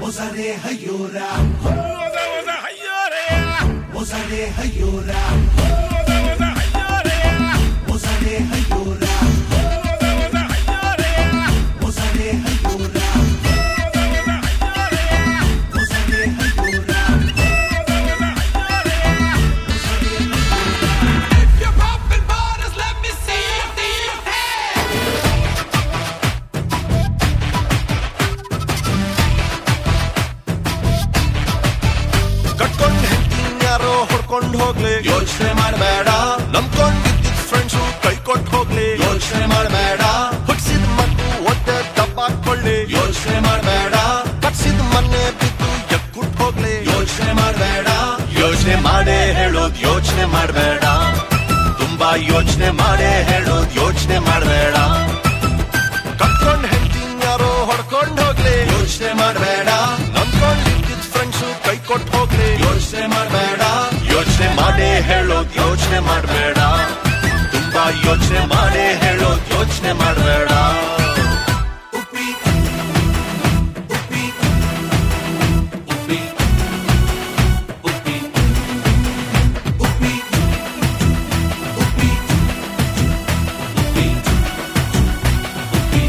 Mozare Hayora, Oza, oza, hayyore. Mozare Hayora, Oza, oza, hayyore. Mozare Hayora, Oza, oza, hayyore. Mozare Hayora, Oza, oza, hayyore. Mozare Hayora, If you're popping bottles, let me see your damn hands. ಕಟ್ಕೊಂಡ್ ಹೆಂಡತಿನ್ ಯಾರೋ ಹೊಡ್ಕೊಂಡ್ ಹೋಗ್ಲಿ ಯೋಚನೆ ಮಾಡಬೇಡ ನಂಬ್ಕೊಂಡಿದ್ದ friends ಕೈ ಕೊಟ್ಟು ಹೋಗ್ಲಿ ಯೋಚನೆ ಮಾಡಬೇಡ ಹುಟ್ಸಿದ ಮಣ್ಣು ಒದ್ದೆ ದಬ್ಬಾಕೊಳ್ಳಿ ಯೋಚನೆ ಮಾಡಬೇಡ ಕಟ್ಸಿದ ಮನೆ ಬಿದ್ದು ಎಕ್ಕುಟ್ ಹೋಗ್ಲಿ ಯೋಚನೆ ಮಾಡಬೇಡ ಯೋಚನೆ ಮಾಡೇ ಹೇಳೋದ್ ಯೋಚನೆ ಮಾಡಬೇಡ ತುಂಬಾ ಯೋಚನೆ ಮಾಡೇ ಹೇಳೋದ್ ಯೋಚನೆ ಮಾಡಬೇಡ ಕಟ್ಕೊಂಡ್ ಹೆಂಡತಿನ್ ಯಾರೋ ಹೊಡ್ಕೊಂಡ್ ಹೋಗ್ಲಿ ಯೋಚನೆ ಮಾಡಬೇಡ ನಂಬ್ಕೊಂಡಿದ್ದ ಫ್ರೆಂಡ್ಸು ಕೈ ಕೊಟ್ಟು ಹೋಗ್ಲಿ ಯೋಚನೆ ಮಾಡಬೇಡ ಯೋಚನೆ ಮಾಡೇ ಹೇಳೋದ್ ಯೋಚನೆ ಮಾಡಬೇಡ ತುಂಬಾ ಯೋಚನೆ ಮಾಡೇ ಹೇಳೋದ್ ಯೋಚನೆ ಮಾಡಬೇಡ Upi, Upi, Upi, Upi, Upi, Upi, Upi, Upi.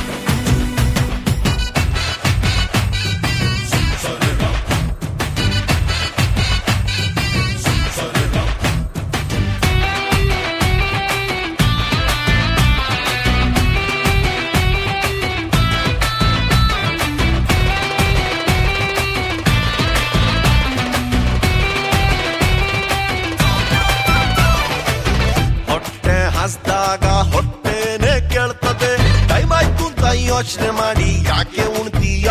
ಹೊಟ್ಟೆ ಹಸ್ದಾಗ ಹೊಟ್ಟೆನೆ ಕೇಳ್ತದೆ ಟೈಮ್ ಆಯ್ತು ಅಂತ ಯೋಚನೆ ಮಾಡಿ ಯಾಕೆ ಉಣ್ತೀಯ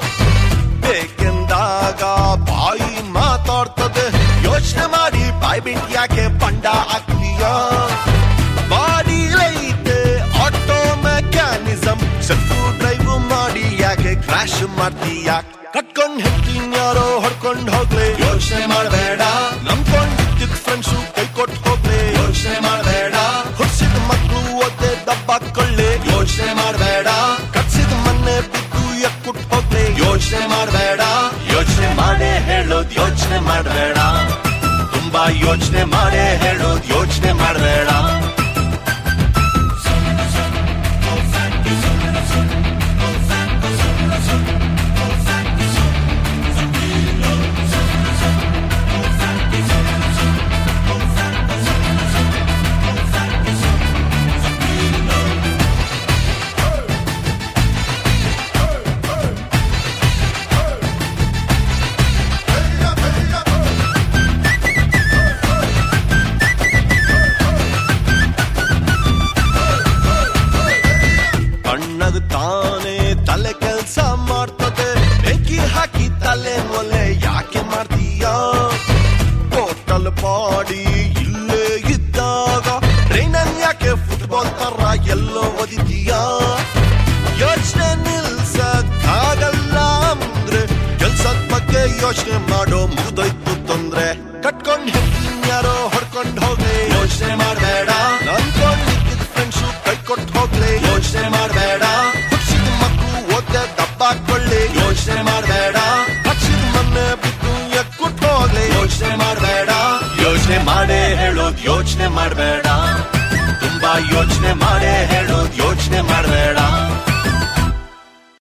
ಬೇಕೆಂದಾಗ ಬಾಯಿ ಮಾತಾಡ್ತದೆ ಯೋಚನೆ ಮಾಡಿ ಬಾಯಿ ಬಿಟ್ಟು ಯಾಕೆ ಪಂಡ ಆಗ್ತೀಯ ಬಾಡಿ ಐತೆ ಆಟೋ ಮೆಕ್ಯಾನಿಸಮ್ ಸೆಲ್ಫ್ ಡ್ರೈವ್ ಮಾಡಿ ಯಾಕೆ ಕ್ರಾಶ್ ಮಾಡ್ತೀಯ ಕಟ್ಕೊಂಡ್ ಹೆಕ್ಕಿನ್ ಯಾರೋ ಹೊಡ್ಕೊಂಡ್ ಹೋಗ್ಲಿ ಯೋಚನೆ ಮಾಡಬೇಡ ನಂಬ್ಕೊಂಡಿದ್ದ ಫ್ರೆಂಡ್ಸು ಕೈ ಕೊಟ್ಟು ಹೋಗ್ಲಿ ಯೋಚನೆ ಮಾಡಬೇಡ ಹುಡ್ಸಿದ ಮಕ್ಕಳು ಒದ್ದೆ ದಬ್ಬಾಕೊಳ್ಳಿ ಯೋಚನೆ ಮಾಡಬೇಡ ಕಟ್ಸಿದ ಮನೆ ಬಿದ್ದು ಎಕ್ಕುಟ್ ಹೋಗ್ಲಿ ಯೋಚನೆ ಮಾಡಬೇಡ ಯೋಚನೆ ಮಾಡೇ ಹೇಳೋದ್ ಯೋಚನೆ ಮಾಡಬೇಡ ತುಂಬಾ ಯೋಚನೆ ಮಾಡೇ ಹೇಳೋದ್ ಯೋಚನೆ ಮಾಡಬೇಡ ಕಣ್ಣದು ತಾನೇ ತಲೆ ಕೆಲ್ಸ ಮಾಡ್ತದೆ ಬೆಂಕಿ ಹಾಕಿ ತಲೆ ಒಲೆ ಯಾಕೆ ಮಾಡ್ತೀಯ ಟೋಟಲ್ ಬಾಡಿ ಇಲ್ಲೇ ಇದ್ದಾಗ ಟ್ರೈನನ್ ಯಾಕೆ ಫುಟ್ಬಾಲ್ ತರ ಎಲ್ಲೋ ಒದಿತೀಯ ಯೋಚನೆ ನಿಲ್ಸಕ್ಕಾಗಲ್ಲ ಅಂದ್ರೆ ಕೆಲ್ಸದ ಬಗ್ಗೆ ಯೋಚನೆ ಮಾಡೋ ಮುಗ್ದೋಯ್ತು ತೊಂದ್ರೆ ಕಟ್ಕೊಂಡ್ ಹೆಂಗಿನ್ ಯಾರೋ ಹೊಡ್ಕೊಂಡ್ ಹೋಗ್ಲಿ ಯೋಚನೆ ಮಾಡಬೇಡ ನನ್ಕೊಂಡಿದ್ದ ಫ್ರೆಂಡ್ಸು ಕೈ ಕೊಟ್ಟು ಹೋಗ್ಲಿ ಯೋಚನೆ ಮಾಡಬೇಡ ಹುಡ್ಸಿದ ಮಕ್ಕಳು ಓದ್ದೆ ದಬ್ಬಾಕೊಳ್ಳಿ ಯೋಚನೆ ಮಾಡಬೇಡ ಹಚ್ಚಿದ ಮನೆ ಬಿದ್ದು ಎಕ್ಕುಟ್ ಹೋಗ್ಲಿ ಯೋಚನೆ ಮಾಡಬೇಡ ಯೋಚನೆ ಮಾಡೇ ಹೇಳೋದ್ ಯೋಚನೆ ಮಾಡಬೇಡ ತುಂಬಾ ಯೋಚನೆ ಮಾಡೇ ಹೇಳೋದ್ ಯೋಚನೆ ಮಾಡಬೇಡ